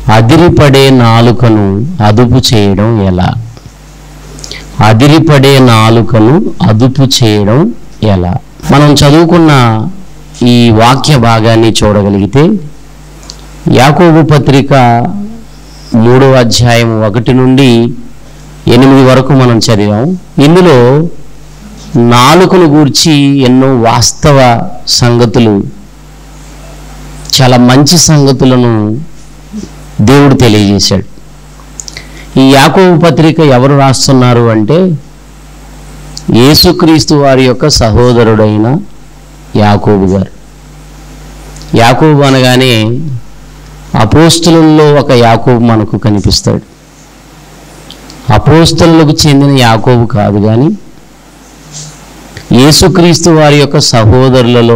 అదిరిపడే నాలుకను అదుపు చేయడం ఎలా అదిరిపడే నాలుకను అదుపు చేయడం ఎలా మనం చదువుకున్న ఈ వాక్య భాగాన్ని చూడగలిగితే యాకోబు పత్రిక మూడవ అధ్యాయం ఒకటి నుండి ఎనిమిది వరకు మనం చదివాం ఇందులో నాలుకను గూర్చి ఎన్నో వాస్తవ సంగతులు చాలా మంచి సంగతులను దేవుడు తెలియజేశాడు ఈ యాకోబు పత్రిక ఎవరు రాస్తున్నారు అంటే యేసుక్రీస్తు వారి యొక్క సహోదరుడైన యాకోబు గారు యాకోబు అనగానే అపోస్తులలో ఒక యాకోబు మనకు కనిపిస్తాడు అపోస్తులకు చెందిన యాకోబు కాదు కానీ యేసుక్రీస్తు వారి యొక్క సహోదరులలో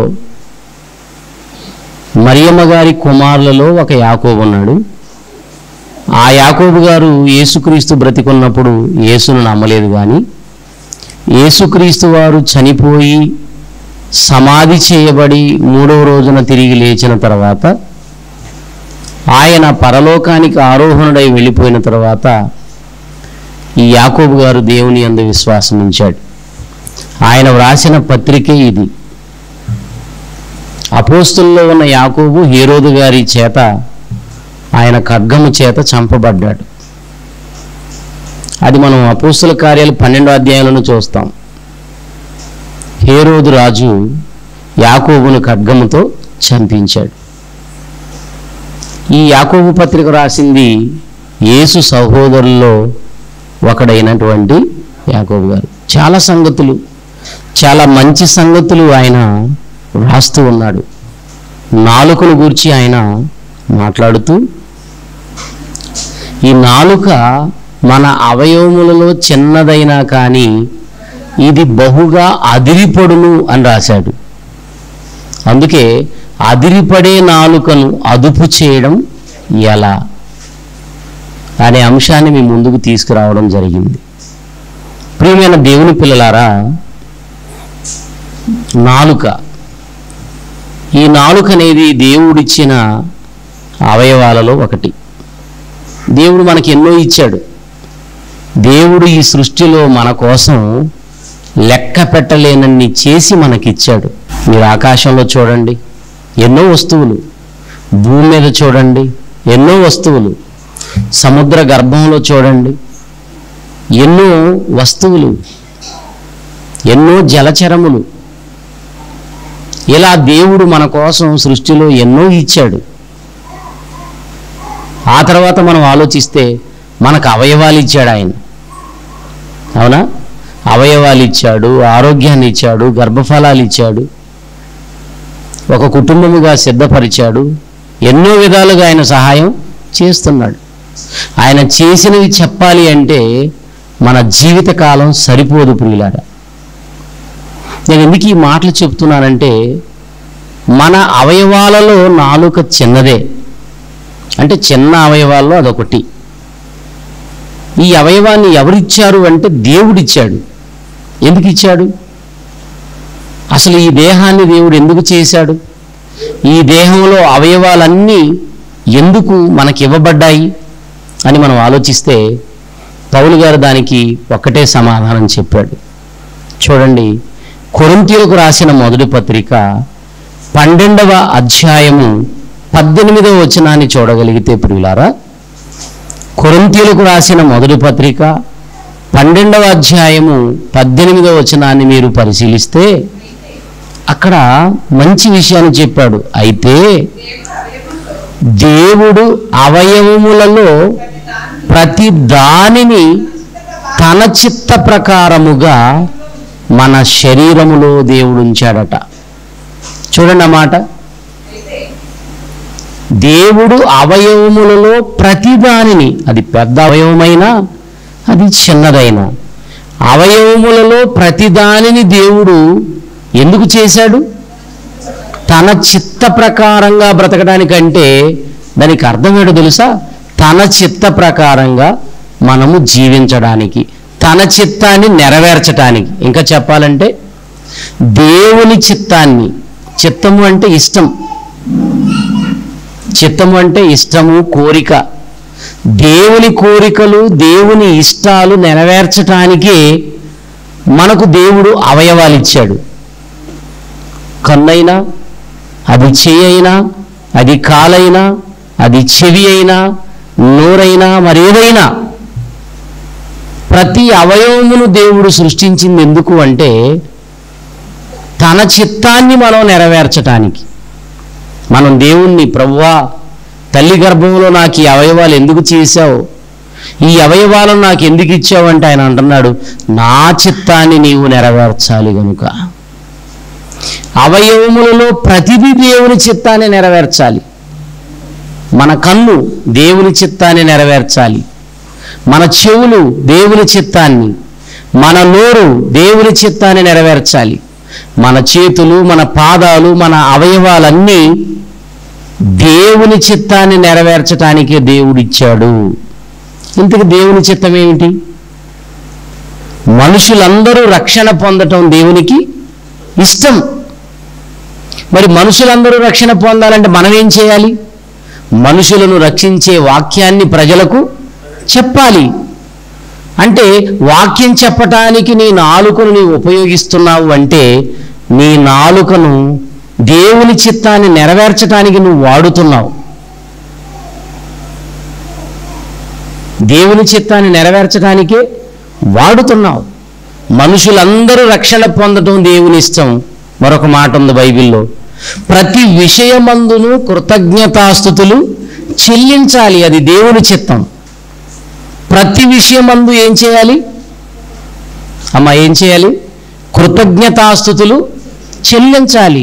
మరియమ్మ గారి కుమారులలో ఒక యాకోబు ఉన్నాడు ఆ యాకోబు గారు యేసుక్రీస్తు బ్రతికున్నప్పుడు యేసును నమ్మలేదు కానీ యేసుక్రీస్తు వారు చనిపోయి సమాధి చేయబడి మూడవ రోజున తిరిగి లేచిన తర్వాత ఆయన పరలోకానికి ఆరోహణుడై వెళ్ళిపోయిన తర్వాత ఈ యాకోబు గారు దేవుని అందు విశ్వాసం ఉంచాడు ఆయన వ్రాసిన పత్రికే ఇది అపోస్తుల్లో ఉన్న యాకోబు హీరోదు గారి చేత ఆయన ఖడ్గము చేత చంపబడ్డాడు అది మనం అపోస్తుల కార్యాలు పన్నెండో అధ్యాయంలోనూ చూస్తాం హేరోదు రాజు యాకోబును ఖడ్గముతో చంపించాడు ఈ యాకోబు పత్రిక రాసింది యేసు సహోదరుల్లో ఒకడైనటువంటి యాకోబు గారు చాలా సంగతులు చాలా మంచి సంగతులు ఆయన రాస్తూ ఉన్నాడు నాలుకను గూర్చి ఆయన మాట్లాడుతూ ఈ నాలుక మన అవయవములలో చిన్నదైనా కానీ ఇది బహుగా అదిరిపడును అని రాశాడు అందుకే అదిరిపడే నాలుకను అదుపు చేయడం ఎలా అనే అంశాన్ని మీ ముందుకు తీసుకురావడం జరిగింది ప్రియమైన దేవుని పిల్లలారా నాలుక ఈ నాలుక అనేది దేవుడిచ్చిన అవయవాలలో ఒకటి దేవుడు మనకి ఎన్నో ఇచ్చాడు దేవుడు ఈ సృష్టిలో మన కోసం లెక్క పెట్టలేనన్ని చేసి మనకిచ్చాడు మీరు ఆకాశంలో చూడండి ఎన్నో వస్తువులు భూమి మీద చూడండి ఎన్నో వస్తువులు సముద్ర గర్భంలో చూడండి ఎన్నో వస్తువులు ఎన్నో జలచరములు ఇలా దేవుడు మన కోసం సృష్టిలో ఎన్నో ఇచ్చాడు ఆ తర్వాత మనం ఆలోచిస్తే మనకు అవయవాలు ఇచ్చాడు ఆయన అవునా అవయవాలు ఇచ్చాడు ఆరోగ్యాన్ని ఇచ్చాడు గర్భఫలాలు ఇచ్చాడు ఒక కుటుంబముగా సిద్ధపరిచాడు ఎన్నో విధాలుగా ఆయన సహాయం చేస్తున్నాడు ఆయన చేసినవి చెప్పాలి అంటే మన జీవితకాలం సరిపోదు ప్రియులారా నేను ఎందుకు ఈ మాటలు చెప్తున్నానంటే మన అవయవాలలో నాలుక చిన్నదే అంటే చిన్న అవయవాల్లో అదొకటి ఈ అవయవాన్ని ఎవరిచ్చారు అంటే దేవుడిచ్చాడు ఎందుకు ఇచ్చాడు అసలు ఈ దేహాన్ని దేవుడు ఎందుకు చేశాడు ఈ దేహంలో అవయవాలన్నీ ఎందుకు మనకి ఇవ్వబడ్డాయి అని మనం ఆలోచిస్తే పౌలు గారు దానికి ఒక్కటే సమాధానం చెప్పాడు చూడండి కొరింతీలకు రాసిన మొదటి పత్రిక పన్నెండవ అధ్యాయము పద్దెనిమిదవ వచనాన్ని చూడగలిగితే ప్రియులారా కొరింతీలకు రాసిన మొదటి పత్రిక పన్నెండవ అధ్యాయము పద్దెనిమిదవ వచనాన్ని మీరు పరిశీలిస్తే అక్కడ మంచి విషయాన్ని చెప్పాడు అయితే దేవుడు అవయవములలో ప్రతి దానిని తన చిత్త ప్రకారముగా మన శరీరములో దేవుడు ఉంచాడట చూడండి ఆ మాట దేవుడు అవయవములలో ప్రతి దానిని అది పెద్ద అవయవమైనా అది చిన్నదైనా అవయవములలో ప్రతి దానిని దేవుడు ఎందుకు చేశాడు తన చిత్త ప్రకారంగా బ్రతకడానికంటే దానికి అర్థం ఏంటో తెలుసా తన చిత్త ప్రకారంగా మనము జీవించడానికి తన చిత్తాన్ని నెరవేర్చడానికి ఇంకా చెప్పాలంటే దేవుని చిత్తాన్ని చిత్తము అంటే ఇష్టం చిత్తము అంటే ఇష్టము కోరిక దేవుని కోరికలు దేవుని ఇష్టాలు నెరవేర్చటానికే మనకు దేవుడు అవయవాలు ఇచ్చాడు కన్నైనా అది చెయ్యి అయినా అది కాలైనా అది చెవి అయినా నోరైనా మరేదైనా ప్రతి అవయవమును దేవుడు సృష్టించింది ఎందుకు అంటే తన చిత్తాన్ని మనం నెరవేర్చటానికి మనం దేవుణ్ణి ప్రభువా తల్లి గర్భంలో నాకు ఈ అవయవాలు ఎందుకు చేశావు ఈ అవయవాలను నాకు ఎందుకు ఇచ్చావు అంటే ఆయన అంటున్నాడు నా చిత్తాన్ని నీవు నెరవేర్చాలి గనుక అవయవములలో ప్రతిదీ దేవుని చిత్తాన్ని నెరవేర్చాలి మన కన్ను దేవుని చిత్తాన్ని నెరవేర్చాలి మన చెవులు దేవుని చిత్తాన్ని మన నోరు దేవుని చిత్తాన్ని నెరవేర్చాలి మన చేతులు మన పాదాలు మన అవయవాలన్నీ దేవుని చిత్తాన్ని నెరవేర్చటానికే దేవుడిచ్చాడు ఇంతకు దేవుని చిత్తం ఏమిటి మనుషులందరూ రక్షణ పొందటం దేవునికి ఇష్టం మరి మనుషులందరూ రక్షణ పొందాలంటే మనం ఏం చేయాలి మనుషులను రక్షించే వాక్యాన్ని ప్రజలకు చెప్పాలి అంటే వాక్యం చెప్పటానికి నీ నాలుకను నీవు ఉపయోగిస్తున్నావు అంటే నీ నాలుకను దేవుని చిత్తాన్ని నెరవేర్చటానికి నువ్వు వాడుతున్నావు దేవుని చిత్తాన్ని నెరవేర్చడానికే వాడుతున్నావు మనుషులందరూ రక్షణ పొందటం దేవుని ఇష్టం మరొక మాట ఉంది బైబిల్లో ప్రతి విషయమందును కృతజ్ఞతాస్థుతులు చెల్లించాలి అది దేవుని చిత్తం ప్రతి విషయమందు ఏం చేయాలి అమ్మ ఏం చేయాలి కృతజ్ఞతాస్థుతులు చెల్లించాలి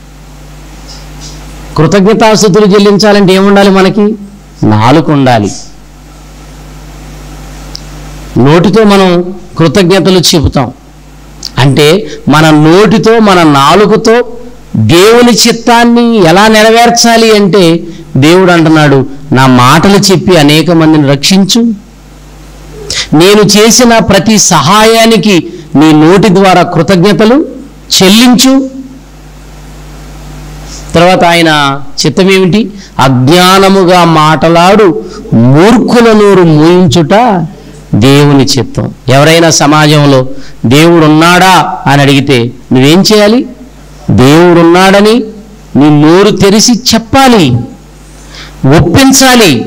కృతజ్ఞతాస్థుతులు చెల్లించాలంటే ఏముండాలి మనకి నాలుగు ఉండాలి నోటితో మనం కృతజ్ఞతలు చెబుతాం అంటే మన నోటితో మన నాలుకతో దేవుని చిత్తాన్ని ఎలా నెరవేర్చాలి అంటే దేవుడు అంటున్నాడు నా మాటలు చెప్పి అనేక మందిని రక్షించు నేను చేసిన ప్రతి సహాయానికి నీ నోటి ద్వారా కృతజ్ఞతలు చెల్లించు తర్వాత ఆయన చిత్తం ఏమిటి అజ్ఞానముగా మాటలాడు మూర్ఖుల నోరు మూయించుట దేవుని చిత్తం ఎవరైనా సమాజంలో దేవుడు ఉన్నాడా అని అడిగితే నువ్వేం చేయాలి దేవుడు ఉన్నాడని నీ నోరు తెరిచి చెప్పాలి ఒప్పించాలి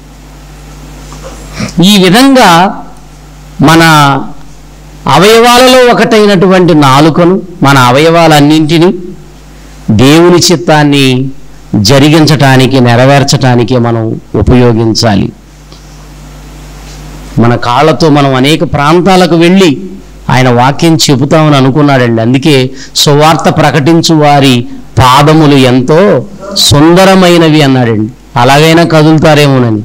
ఈ విధంగా మన అవయవాలలో ఒకటైనటువంటి నాలుకను మన అవయవాలన్నింటినీ దేవుని చిత్తాన్ని జరిగించటానికి నెరవేర్చటానికి మనం ఉపయోగించాలి మన కాళ్ళతో మనం అనేక ప్రాంతాలకు వెళ్ళి ఆయన వాక్యం చెబుతామని అనుకున్నాడండి అందుకే సువార్త ప్రకటించు వారి పాదములు ఎంతో సుందరమైనవి అన్నాడండి అలాగైనా కదులుతారేమోనని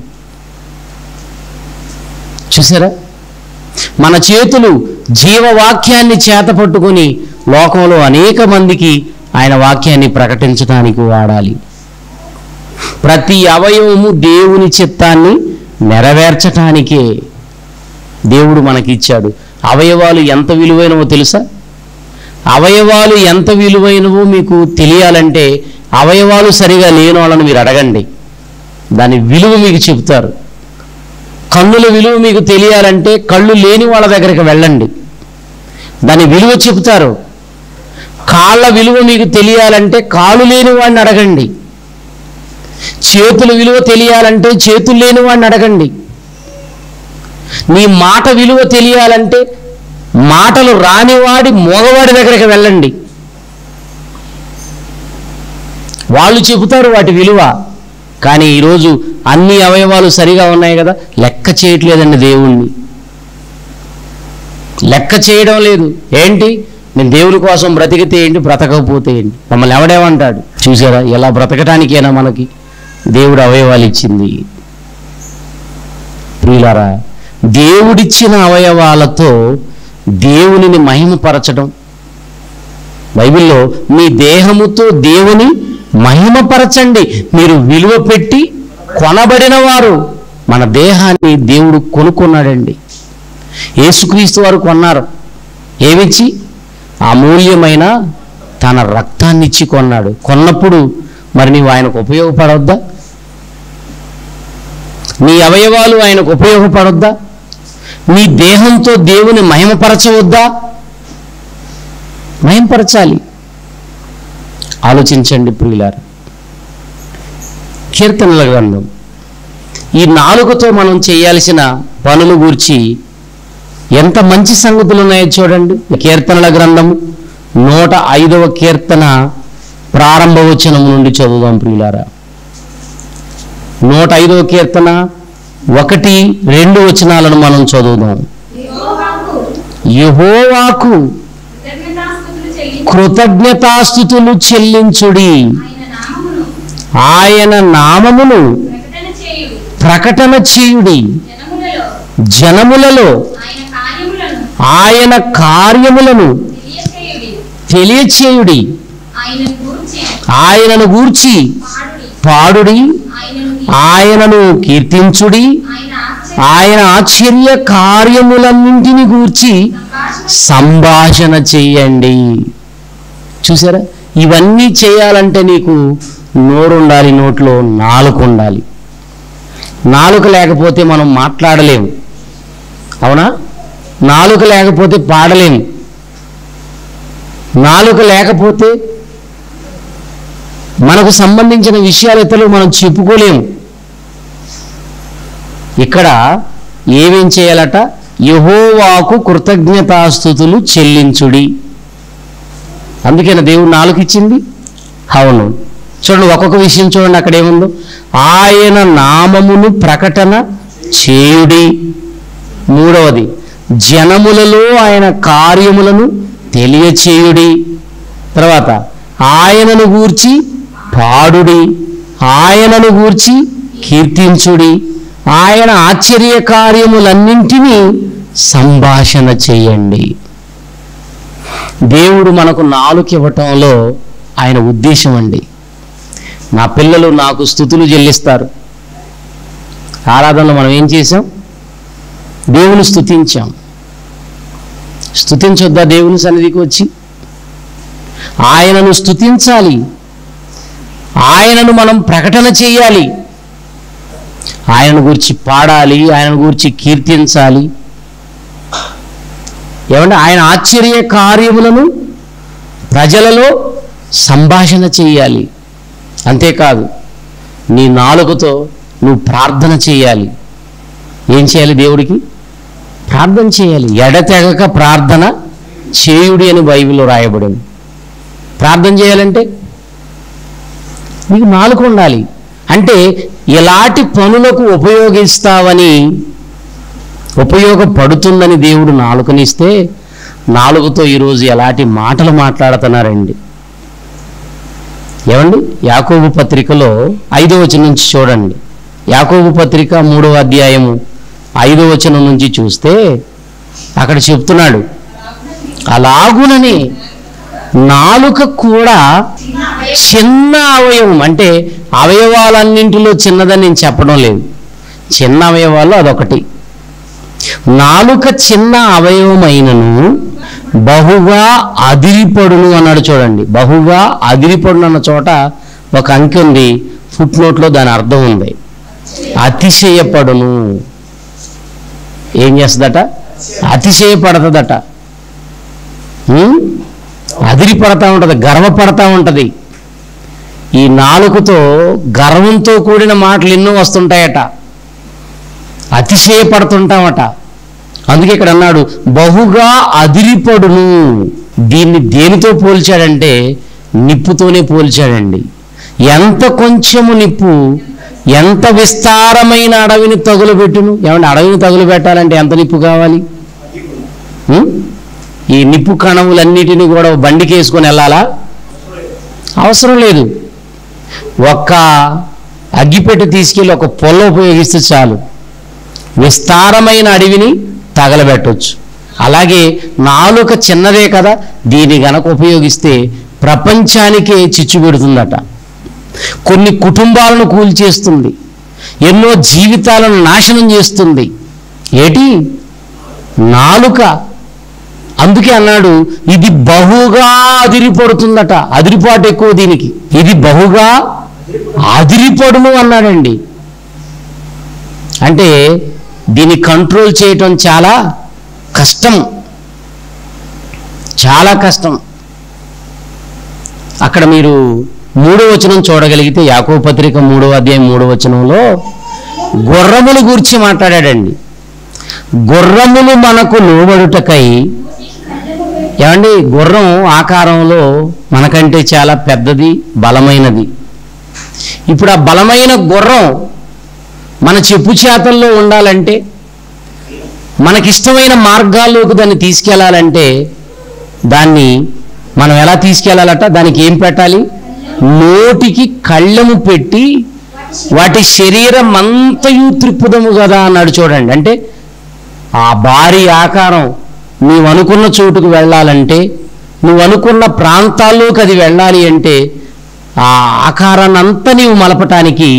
చూసారా మన చేతులు జీవవాక్యాన్ని చేతపట్టుకుని లోకంలో అనేక మందికి ఆయన వాక్యాన్ని ప్రకటించడానికి వాడాలి ప్రతి అవయవము దేవుని చిత్తాన్ని నెరవేర్చటానికే దేవుడు మనకిచ్చాడు అవయవాలు ఎంత విలువైనవో తెలుసా అవయవాలు ఎంత విలువైనవో మీకు తెలియాలంటే అవయవాలు సరిగా లేని వాళ్ళని మీరు అడగండి దాని విలువ మీకు చెబుతారు కన్నుల విలువ మీకు తెలియాలంటే కళ్ళు లేని వాళ్ళ దగ్గరికి వెళ్ళండి దాని విలువ చెబుతారు కాళ్ళ విలువ మీకు తెలియాలంటే కాళ్ళు లేని వాడిని అడగండి చేతుల విలువ తెలియాలంటే చేతులు లేని వాడిని అడగండి నీ మాట విలువ తెలియాలంటే మాటలు రానివాడి మగవాడి దగ్గరికి వెళ్ళండి వాళ్ళు చెబుతారు వాటి విలువ కానీ ఈరోజు అన్ని అవయవాలు సరిగా ఉన్నాయి కదా లెక్క చేయట్లేదండి దేవుణ్ణి లెక్క చేయడం లేదు ఏంటి నేను దేవుని కోసం బ్రతికితే ఏంటి బ్రతకపోతే ఏంటి మమ్మల్ని ఎవడేమంటాడు చూసారా ఎలా బ్రతకటానికేనా మనకి దేవుడు అవయవాలు ఇచ్చింది ప్రియులారా దేవుడిచ్చిన అవయవాలతో దేవునిని మహిమపరచడం బైబిల్లో మీ దేహముతో దేవుని మహిమపరచండి మీరు విలువ పెట్టి కొనబడిన వారు మన దేహాన్ని దేవుడు కొనుక్కున్నాడండి యేసుక్రీస్తు వారు కొన్నారు ఏమిచ్చి అమూల్యమైన తన రక్తాన్ని ఇచ్చి కొన్నాడు కొన్నప్పుడు మరి నీవు ఆయనకు ఉపయోగపడవద్దా నీ అవయవాలు ఆయనకు ఉపయోగపడొద్దా నీ దేహంతో దేవుని మహిమపరచవద్దా మహిమపరచాలి ఆలోచించండి ప్రియులారు కీర్తనల గ్రంథం ఈ నాలుగుతో మనం చేయాల్సిన పనులు గూర్చి ఎంత మంచి సంగతులు ఉన్నాయో చూడండి కీర్తనల గ్రంథము నూట ఐదవ కీర్తన ప్రారంభ వచనం నుండి చదువుదాం ప్రియులారా నూట ఐదవ కీర్తన ఒకటి రెండు వచనాలను మనం చదువుదాం యెహోవాకు యహోవాకు కృతజ్ఞతాస్తుతులు చెల్లించు. కృతజ్ఞతాస్థుతులు చెల్లించుడి ఆయన నామమును ఆయన నామమును ప్రకటన చేయుడి ప్రకటన చేయుడి జనములలో జనములలో ఆయన కార్యములను ఆయన కార్యములను తెలియచేయుడి తెలియచేయుడి ఆయనను గూర్చి ఆయనను గూర్చి పాడుడి పాడుడి ఆయనను ఆయనను కీర్తించుడి ఆయన ఆశ్చర్య ఆయన ఆశ్చర్య కార్యములన్నింటిని గూర్చి సంభాషణ సంభాషణ చెయ్యండి చూసారా ఇవన్నీ చేయాలంటే నీకు నోరు ఉండాలి నోట్లో నాలుక ఉండాలి నాలుక లేకపోతే మనం మాట్లాడలేము అవునా నాలుక లేకపోతే పాడలేము నాలుక లేకపోతే మనకు సంబంధించిన విషయాలు ఇతరులు మనం చెప్పుకోలేము ఇక్కడ ఏమేం చేయాలట యహోవాకు కృతజ్ఞతాస్థుతులు చెల్లించుడి అందుకేనా దేవుడు నాలుగు ఇచ్చింది అవును చూడండి ఒక్కొక్క విషయం చూడండి అక్కడ ఏముందో ఆయన నామమును ప్రకటన చేయుడి మూడవది జనములలో ఆయన కార్యములను తెలియచేయుడి తర్వాత ఆయనను గూర్చి పాడుడి ఆయనను గూర్చి కీర్తించుడి ఆయన ఆశ్చర్య కార్యములన్నింటినీ సంభాషణ చేయండి దేవుడు మనకు నాలుగు ఇవ్వటంలో ఆయన ఉద్దేశం అండి నా పిల్లలు నాకు స్థుతులు చెల్లిస్తారు ఆరాధనలో మనం ఏం చేసాం దేవుని స్థుతించాం స్థుతించొద్దా దేవుని సన్నిధికి వచ్చి ఆయనను స్థుతించాలి ఆయనను మనం ప్రకటన చేయాలి ఆయనను గురించి పాడాలి ఆయనను గురించి కీర్తించాలి ఏమంటే ఆయన ఆశ్చర్య కార్యములను ప్రజలలో సంభాషణ చేయాలి అంతేకాదు నీ నాలుకతో నువ్వు ప్రార్థన చేయాలి ఏం చేయాలి దేవుడికి ప్రార్థన చేయాలి ఎడతెగక ప్రార్థన చేయుడి అని బైబిల్లో రాయబడింది ప్రార్థన చేయాలంటే నీకు నాలుక ఉండాలి అంటే ఎలాంటి పనులకు ఉపయోగిస్తావని ఉపయోగపడుతుందని దేవుడు నాలుకనిస్తే నాలుగుతో ఈరోజు ఎలాంటి మాటలు మాట్లాడుతున్నారండి ఏమండి యాకోబు పత్రికలో ఐదో వచనం నుంచి చూడండి యాకోబు పత్రిక మూడవ అధ్యాయము ఐదో వచనం నుంచి చూస్తే అక్కడ చెప్తున్నాడు అలాగునని నాలుక కూడా చిన్న అవయవం చిన్న అవయవం అంటే అవయవాలన్నింటిలో చిన్నదని నేను చెప్పడం లేదు చిన్న అవయవాలు అదొకటి నాలుక చిన్న అవయవమైనను బహుగా అదిరిపడును అన్నాడు చూడండి బహుగా అదిరిపడును అన్న చోట ఒక అంకె ఉంది ఫుట్ నోట్లో దాని అర్థం ఉంది అతిశయపడును ఏం చేస్తుందట అతిశయపడుతుందట ఉం? అదిరిపడతా ఉంటుంది గర్వపడతా ఉంటుంది ఈ నాలుకతో గర్వంతో కూడిన మాటలు ఎన్నో వస్తుంటాయట అతిశయపడుతుంటామట అందుకే ఇక్కడ అన్నాడు బహుగా అదిరిపడును దీన్ని దేనితో పోల్చాడంటే నిప్పుతోనే పోల్చాడండి ఎంత కొంచెము నిప్పు ఎంత విస్తారమైన అడవిని తగులుబెట్టును ఏమంటే అడవిని తగులుబెట్టాలంటే ఎంత నిప్పు కావాలి ఉం? ఈ నిప్పు కణములన్నిటిని కూడా ఓ బండికి వేసుకొని వెళ్ళాలా అవసరం లేదు ఒక్క అగ్గిపెట్టె తీసుకెళ్ళి ఒక పొల్ల ఉపయోగిస్తే చాలు విస్తారమైన అడవిని తగలబెట్టొచ్చు అలాగే నాలుక చిన్నదే కదా దీన్ని గనక ఉపయోగిస్తే ప్రపంచానికే చిచ్చు పెడుతుందట కొన్ని కుటుంబాలను కూల్చేస్తుంది ఎన్నో జీవితాలను నాశనం చేస్తుంది ఏటి నాలుక అందుకే అన్నాడు ఇది బహుగా అదిరిపడుతుందట అదిరిపాటు ఎక్కువ దీనికి ఇది బహుగా అదిరిపడును అన్నాడండి అంటే దీన్ని కంట్రోల్ చేయటం చాలా కష్టం చాలా కష్టం అక్కడ మీరు మూడో వచనం చూడగలిగితే యాకో పత్రిక మూడో అధ్యాయం మూడో వచనంలో గుర్రముల గురించి మాట్లాడాడండి గుర్రములు మనకు లోబడుటకై ఏమండి గుర్రం ఆకారంలో మనకంటే చాలా పెద్దది బలమైనది ఇప్పుడు ఆ బలమైన గుర్రం మన చెప్పు చేతల్లో ఉండాలంటే మనకిష్టమైన మార్గాల్లోకి దాన్ని తీసుకెళ్లాలంటే దాన్ని మనం ఎలా తీసుకెళ్లాలట దానికి ఏం పెట్టాలి నోటికి కళ్ళెము పెట్టి వాటి శరీరం అంతయు త్రిప్పుదము కదా అన్నాడు చూడండి అంటే ఆ భారీ ఆకారం నీవు అనుకున్న చోటుకు వెళ్ళాలంటే నువ్వు అనుకున్న ప్రాంతాల్లోకి అది వెళ్ళాలి అంటే ఆ ఆకారాన్ని అంతా నీవు మలపటానికి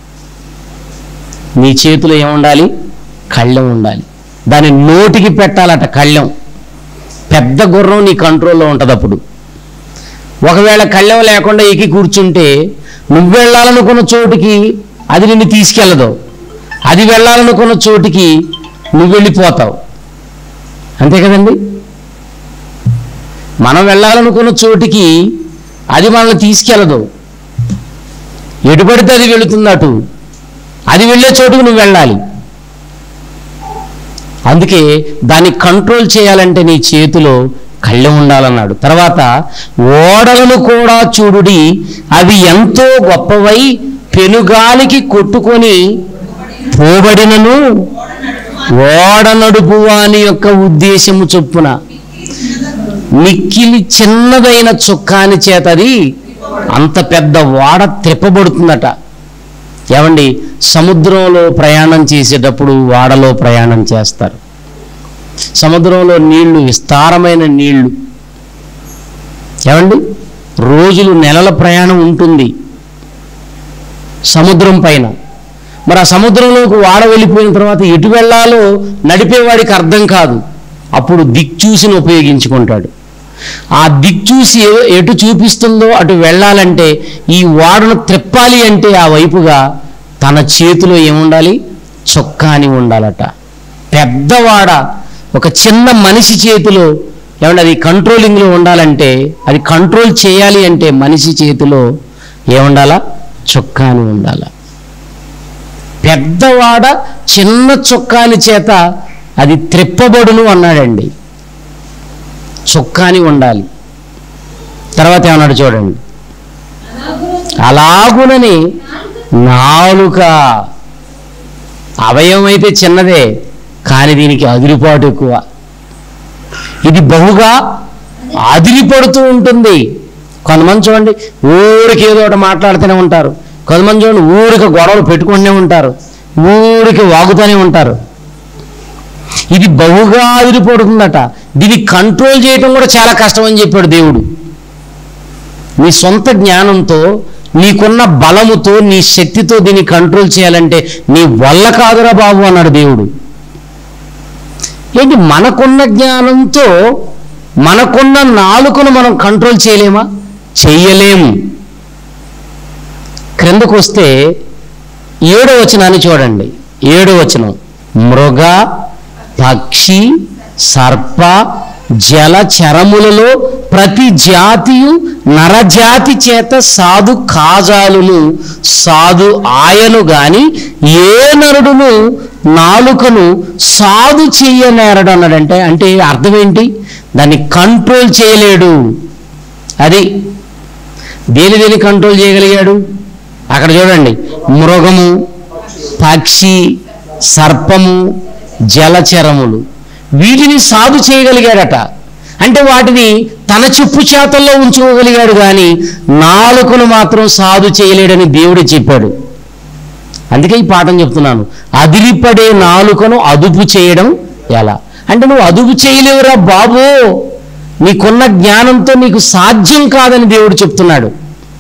నీ చేతిలో ఏముండాలి కళ్ళెం ఉండాలి దాని నోటికి పెట్టాలట కళ్ళెం పెద్ద గుర్రం నీ కంట్రోల్లో ఉంటుంది అప్పుడు ఒకవేళ కళ్ళెం లేకుండా ఎక్కి కూర్చుంటే నువ్వు వెళ్ళాలనుకున్న చోటుకి అది నిన్ను తీసుకెళ్ళదు అది వెళ్ళాలనుకున్న చోటికి నువ్వు వెళ్ళిపోతావు అంతే కదండి మనం వెళ్ళాలనుకున్న చోటికి అది మనల్ని తీసుకెళ్ళదు ఎటు పడితే అది వెళుతుంది అటు అది వెళ్ళే చోటుకు నువ్వు వెళ్ళాలి అందుకే దాన్ని కంట్రోల్ చేయాలంటే నీ చేతిలో కళ్ళెం ఉండాలన్నాడు తర్వాత ఓడలను కూడా చూడుడి అవి ఎంతో గొప్పవై పెనుగాలికి కొట్టుకొని పోబడినను ఓడ నడుపు వాని యొక్క ఉద్దేశము చొప్పున మిక్కిలి చిన్నదైన చుక్కాని చేత అది అంత పెద్ద ఓడ త్రిప్పబడుతుందట ఏమండి సముద్రంలో ప్రయాణం చేసేటప్పుడు ఓడలో ప్రయాణం చేస్తారు సముద్రంలో నీళ్లు విస్తారమైన నీళ్లు ఏమండి రోజులు నెలల ప్రయాణం ఉంటుంది సముద్రం పైన మరి ఆ సముద్రంలోకి వాడ వెళ్ళిపోయిన తర్వాత ఎటు వెళ్ళాలో నడిపేవాడికి అర్థం కాదు అప్పుడు దిక్చూసిని ఉపయోగించుకుంటాడు ఆ దిక్చూసి ఏ- ఎటు చూపిస్తుందో అటు వెళ్ళాలంటే ఈ వాడను త్రిప్పాలి అంటే ఆ వైపుగా తన చేతిలో ఏముండాలి చొక్కాని ఉండాలట పెద్దవాడ ఒక చిన్న మనిషి చేతిలో ఏమంటే అది కంట్రోలింగ్లో ఉండాలంటే అది కంట్రోల్ చేయాలి అంటే మనిషి చేతిలో ఏముండాలా చొక్కాని ఉండాలా పెద్దవాడ చిన్న చొక్కాని చేత అది త్రిప్పబడును అన్నాడండి చొక్కాని ఉండాలి తర్వాత ఏమన్నాడు చూడండి అలాగునని నాలుక అవయవం అయితే చిన్నదే కానీ దీనికి అదిరిపాటు ఎక్కువ ఇది బహుగా అదిరిపడుతూ ఉంటుంది కొంతమంది చూడండి ఊరికి ఏదో ఒకటి మాట్లాడుతూనే ఉంటారు కొంతమంది చూడండి ఊరికి గొడవలు పెట్టుకుంటూనే ఉంటారు ఊరికి వాగుతూనే ఉంటారు ఇది బహుగా అదిరిపడుతుందట దీన్ని కంట్రోల్ చేయటం కూడా చాలా కష్టం అని చెప్పాడు దేవుడు నీ సొంత జ్ఞానంతో నీకున్న బలముతో నీ శక్తితో దీన్ని కంట్రోల్ చేయాలంటే నీ వల్ల కాదురా బాబు అన్నాడు దేవుడు ఏంటి మనకున్న జ్ఞానంతో మనకున్న నాలుకను మనం కంట్రోల్ చేయలేమా చెయ్యలేము క్రిందకు వస్తే ఏడో వచనాన్ని చూడండి ఏడో వచనం మృగ పక్షి సర్ప జలచరములలో ప్రతి జాతియు నరజాతి చేత సాధు కాజాలును సాధు ఆయను గాని ఏ నరుడును నాలుకను సాధు చెయ్యనేరడు అన్నాడంటే అంటే అర్థం ఏంటి దాన్ని కంట్రోల్ చేయలేడు అది దేని దేని కంట్రోల్ చేయగలిగాడు అక్కడ చూడండి మృగము పక్షి సర్పము జలచరములు వీటిని సాధు చేయగలిగాడట అంటే వాటిని తన చెప్పు చేతల్లో ఉంచుకోగలిగాడు కానీ నాలుకను మాత్రం సాధు చేయలేడని దేవుడే చెప్పాడు అందుకే ఈ పాఠం చెప్తున్నాను అదిరిపడే నాలుకను అదుపు చేయడం ఎలా అంటే నువ్వు అదుపు చేయలేవురా బాబు నీకున్న జ్ఞానంతో నీకు సాధ్యం కాదని దేవుడు చెప్తున్నాడు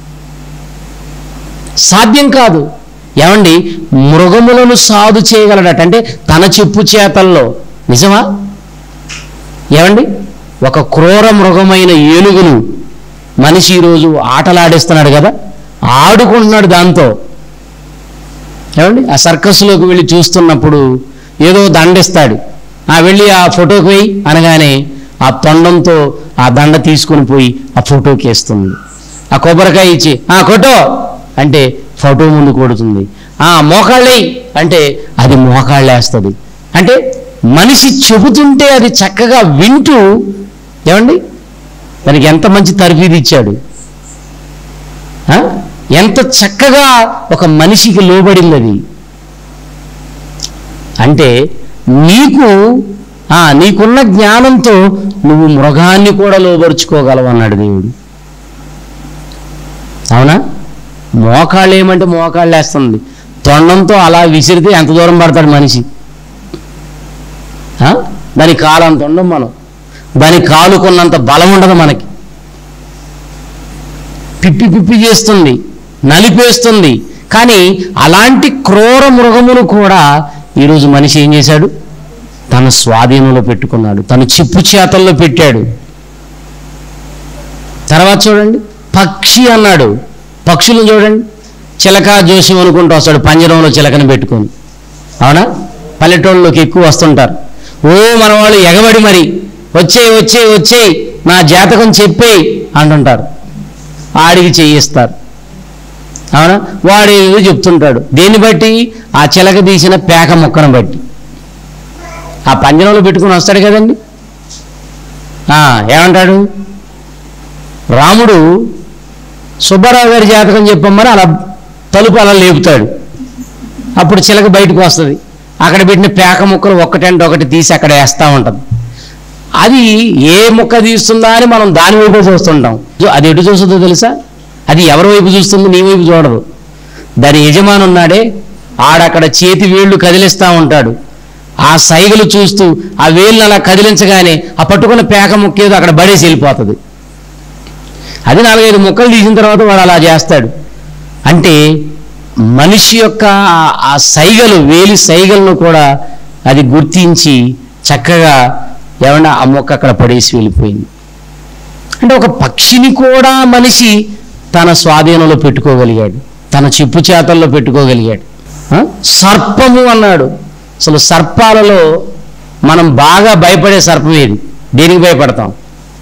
సాధ్యం కాదు ఏమండి మృగములను సాధు చేయగలడట అంటే తన చెప్పు చేతల్లో నిజమా ఏమండి ఒక క్రూర మృగమైన ఏనుగును మనిషి ఈరోజు ఆటలాడేస్తున్నాడు కదా ఆడుకుంటున్నాడు దాంతో ఏమండి ఆ సర్కస్లోకి వెళ్ళి చూస్తున్నప్పుడు ఏదో దండిస్తాడు ఆ వెళ్ళి ఆ ఫోటోకి పోయి అనగానే ఆ తొండంతో ఆ దండ తీసుకొని పోయి ఆ ఫోటోకి వేస్తుంది ఆ కొబ్బరికాయ ఇచ్చి ఆ కొట్టో అంటే ఫోటో ముందు కొడుతుంది ఆ మోకాళ్ళేయి అంటే అది మోకాళ్ళేస్తుంది అంటే మనిషి చెబుతుంటే అది చక్కగా వింటూ ఏమండి దానికి ఎంత మంచి తరఫీదు ఇచ్చాడు ఆ? ఎంత చక్కగా ఒక మనిషికి లోబడింది అది అంటే నీకు ఆ, నీకున్న జ్ఞానంతో నువ్వు మృగాన్ని కూడా లోబరుచుకోగలవు అన్నాడు దేవుడు అవునా మోకాళ్ళు ఏమంటే మోకాళ్ళు వేస్తుంది తొండంతో అలా విసిరితే ఎంత దూరం పడతాడు మనిషి ఆ? దాని కాలు అంత ఉండం మనం దాని కాలుకున్నంత బలం ఉండదు మనకి పిప్పి పిప్పి చేస్తుంది నలిపేస్తుంది కానీ అలాంటి క్రూర మృగమును కూడా ఈరోజు మనిషి ఏం చేశాడు తన స్వాధీనంలో పెట్టుకున్నాడు తన చిప్పు చేతల్లో పెట్టాడు తర్వాత చూడండి పక్షి అన్నాడు పక్షులను చూడండి చిలక జోషం అనుకుంటూ వస్తాడు పంజరంలో చిలకని పెట్టుకొని అవునా పల్లెటూళ్ళలోకి ఎక్కువ వస్తుంటారు ఓ మన వాళ్ళు ఎగబడి మరి వచ్చే వచ్చే వచ్చే నా జాతకం చెప్పేయి అంటుంటారు ఆడికి చేయిస్తారు అవునా వాడు ఏదో చెప్తుంటాడు దేన్ని బట్టి ఆ చిలక తీసిన పేక ముక్కను బట్టి ఆ పంజరంలో పెట్టుకుని వస్తాడు కదండి ఆ, ఏమంటాడు రాముడు సుబ్బారావు గారి జాతకం చెప్పమ్మని అలా తలుపు అలా లేపుతాడు అప్పుడు చిలక బయటకు వస్తుంది అక్కడ పెట్టిన పేక ముక్కలు ఒక్కటంటే ఒకటి తీసి అక్కడ వేస్తూ ఉంటుంది అది ఏ ముక్క తీస్తుందా అని మనం దాని వైపు చూస్తుంటాం జో- అది ఎటు చూస్తుందో తెలుసా అది ఎవరి వైపు చూస్తుందో నీ వైపు చూడదు దాని యజమాని ఉన్నాడే ఆడక్కడ చేతి వేళ్ళు కదిలిస్తూ ఉంటాడు ఆ సైగలు చూస్తూ ఆ వేళ్ళు అలా కదిలించగానే ఆ పట్టుకున్న పేక ముక్క ఏదో అక్కడ బడేసి వెళ్ళిపోతుంది అది నాలుగైదు ముక్కలు తీసిన తర్వాత వాడు అలా చేస్తాడు అంటే మనిషి యొక్క ఆ- ఆ సైగలు వేలి సైగలను కూడా అది గుర్తించి చక్కగా ఏమన్నా ఆ మొక్క అక్కడ పడేసి వెళ్ళిపోయింది అంటే ఒక పక్షిని కూడా మనిషి తన స్వాధీనంలో పెట్టుకోగలిగాడు తన చెప్పు చేతల్లో పెట్టుకోగలిగాడు ఆ? సర్పము అన్నాడు అసలు సర్పాలలో మనం బాగా భయపడే సర్పం ఏది దేనికి భయపడతాం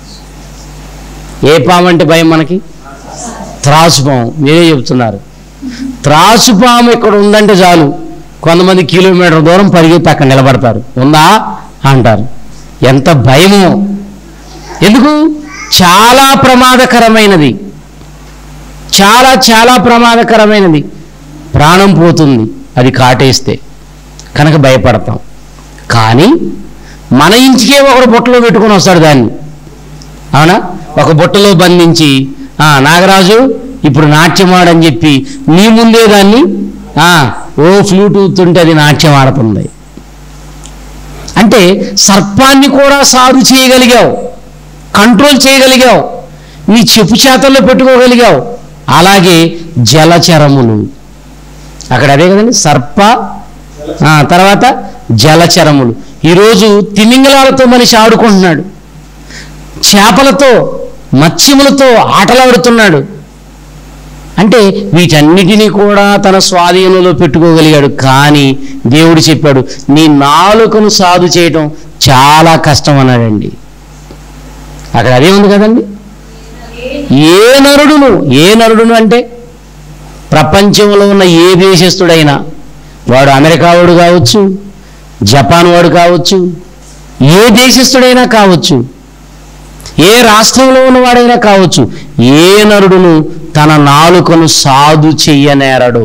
ఏ పాము అంటే భయం మనకి త్రాసుపాము మీరే చెప్తున్నారు త్రాసుపాము ఇక్కడ ఉందంటే చాలు కొంతమంది కిలోమీటర్ దూరం పరిగెత్తి అక్కడ నిలబడతారు ఉందా అంటారు ఎంత భయమో ఎందుకు చాలా ప్రమాదకరమైనది చాలా చాలా ప్రమాదకరమైనది ప్రాణం పోతుంది అది కాటేస్తే కనుక భయపడతాం కానీ మన ఇంటికే ఒకడు బుట్టలో పెట్టుకొని వస్తాడు దాన్ని అవునా ఒక బుట్టలో బంధించి "ఆ, నాగరాజు ఇప్పుడు నాట్యమాడని చెప్పి నీ ముందే దాన్ని "ఆ, ఓ ఫ్లూట్ ఊతుంటే అది నాట్యం ఆడుతుంది అంటే సర్పాన్ని కూడా సాధు చేయగలిగావు కంట్రోల్ చేయగలిగావు నీ చెప్పు చేతల్లో పెట్టుకోగలిగావు అలాగే జలచరములు అక్కడ అదే కదండి సర్ప ఆ, తర్వాత జలచరములు ఈరోజు తిమింగలాలతో మనిషి ఆడుకుంటున్నాడు చేపలతో మత్స్యములతో ఆటలాడుతున్నాడు అంటే వీటన్నిటినీ కూడా తన స్వాధీనంలో పెట్టుకోగలిగాడు కానీ దేవుడు చెప్పాడు నీ నాలుకను సాధు చేయటం చాలా కష్టం అన్నాడండి అక్కడ అదే ఉంది కదండి ఏ నరుడును ఏ నరుడును అంటే ప్రపంచంలో ఉన్న ఏ దేశస్థుడైనా వాడు అమెరికా వాడు కావచ్చు జపాన్ వాడు కావచ్చు ఏ దేశస్థుడైనా కావచ్చు ఏ రాష్ట్రంలో ఉన్నవాడైనా కావచ్చు ఏ నరుడును తన నాలుకను సాధు చెయ్యనేరడు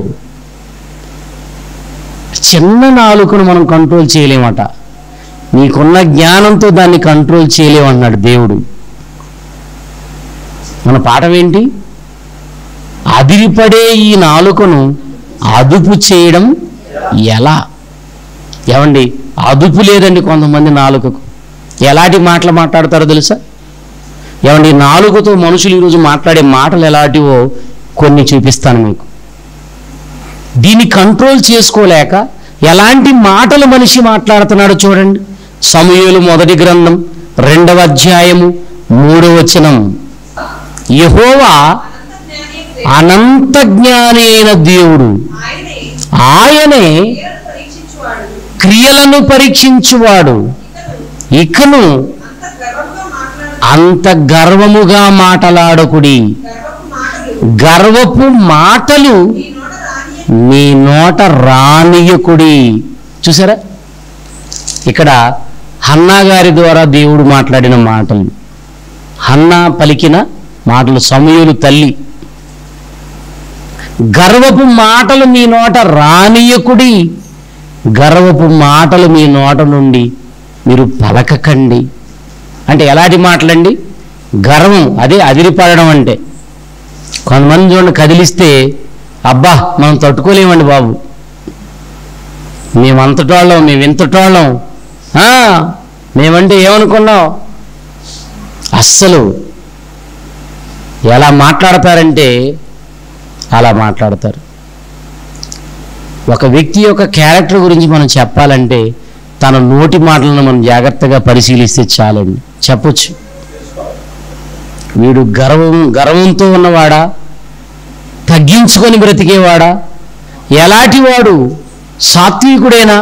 చిన్న నాలుకను మనం కంట్రోల్ చేయలేమట నీకున్న జ్ఞానంతో దాన్ని కంట్రోల్ చేయలేమన్నాడు దేవుడు మన పాఠం ఏంటి అదిరిపడే ఈ నాలుకను అదుపు చేయడం ఎలా ఏమండి అదుపు లేదండి కొంతమంది నాలుకకు ఎలాంటి మాటలు మాట్లాడతారో తెలుసా ఏమండి నాలుగుతో మనుషులు ఈరోజు మాట్లాడే మాటలు ఎలాంటివో కొన్ని చూపిస్తాను మీకు దీన్ని కంట్రోల్ చేసుకోలేక ఎలాంటి మాటలు మనిషి మాట్లాడుతున్నాడో చూడండి సమూహలు మొదటి గ్రంథం రెండవ అధ్యాయము మూడవ వచనం యహోవా అనంత జ్ఞాని అయిన దేవుడు ఆయనే ఆయనే క్రియలను పరీక్షించువాడు క్రియలను పరీక్షించువాడు ఇతను ఇకను అంత గర్వంగా మాట్లాడు అంత గర్వముగా మాటలాడకుడి గర్వపు మాటలు గర్వపు మాటలు ఈ నోట రాని నీ నోట రానియకుడి చూసారా ఇక్కడ హన్నా గారి ద్వారా దేవుడు మాట్లాడిన మాటలు హన్నా పలికిన మాటలు సమయులు తల్లి గర్వపు మాటలు మీ నోట రానియకుడి గర్వపు మాటలు మీ నోట నుండి మీరు పలకకండి అంటే ఎలాంటి మాటలండి గర్వం అదే అదిరిపడడం అంటే కొంతమంది చూడండి కదిలిస్తే అబ్బా మనం తట్టుకోలేమండి బాబు మేము అంతటోళ్ళం మేము ఇంతటోళ్ళం ఆ, మేమంటే ఏమనుకున్నాం అస్సలు ఎలా మాట్లాడతారంటే అలా మాట్లాడతారు ఒక వ్యక్తి యొక్క క్యారెక్టర్ గురించి మనం చెప్పాలంటే తన నోటి మాటలను మనం జాగ్రత్తగా పరిశీలిస్తే చాలండి చెప్పొచ్చు వీడు గర్వం గర్వంతో ఉన్నవాడా తగ్గించుకొని బ్రతికేవాడా ఎలాంటి వాడు సాత్వికుడేనా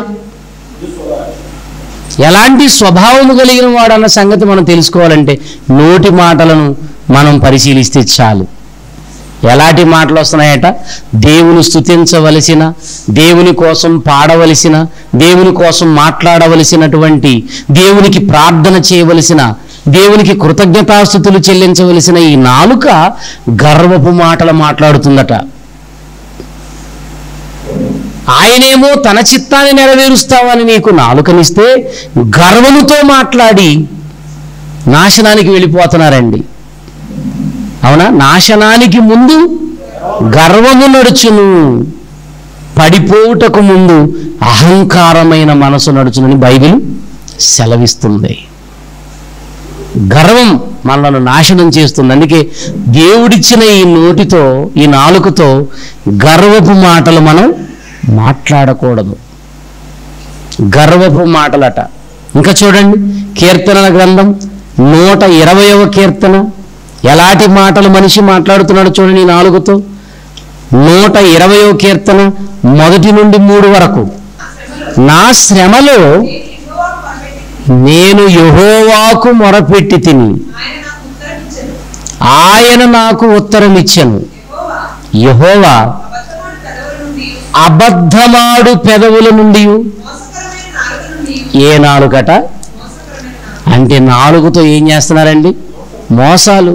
ఎలాంటి స్వభావము కలిగిన వాడన్న సంగతి మనం తెలుసుకోవాలంటే నోటి మాటలను మనం పరిశీలిస్తే చాలు ఎలాంటి మాటలు వస్తున్నాయట దేవుని స్తుతించవలసిన దేవుని కోసం పాడవలసిన దేవుని కోసం మాట్లాడవలసినటువంటి దేవునికి ప్రార్థన చేయవలసిన దేవునికి కృతజ్ఞతాస్థుతులు చెల్లించవలసిన ఈ నాలుక గర్వపు మాటలు మాట్లాడుతుందట ఆయనేమో తన చిత్తాన్ని నెరవేరుస్తావని నీకు నాలుకనిస్తే గర్వముతో మాట్లాడి నాశనానికి వెళ్ళిపోతున్నారండి అవునా నాశనానికి ముందు గర్వము నడుచును పడిపోవుటకు ముందు అహంకారమైన మనసు నడుచునని బైబిల్ సెలవిస్తుంది గర్వం మనలను నాశనం చేస్తుంది అందుకే దేవుడిచ్చిన ఈ నోటితో ఈ నాలుకతో గర్వపు మాటలు మనం మాట్లాడకూడదు గర్వపు మాటలట ఇంకా చూడండి కీర్తనల గ్రంథం నూట ఇరవయవ కీర్తన ఎలాంటి మాటలు మనిషి మాట్లాడుతున్నాడు చూడండి ఈ నాలుగుతో నూట ఇరవయో కీర్తన మొదటి నుండి మూడు వరకు నా శ్రమలో నేను యెహోవాకు మొరపెట్టి నేను యహోవాకు మొరపెట్టి తిని ఆయన నాకు ఉత్తరం ఇచ్చెను ఆయన నాకు ఉత్తరమిచ్చెను యెహోవా యహోవా అబద్ధమాడు పెదవుల నుండి అబద్ధమాడు పెదవుల నుండి మోసకరమైన నాలుక నుండి ఏ నాలుగట మోసకరమైన నాలుక అంటే నాలుగుతో ఏం చేస్తున్నారండి మోసాలు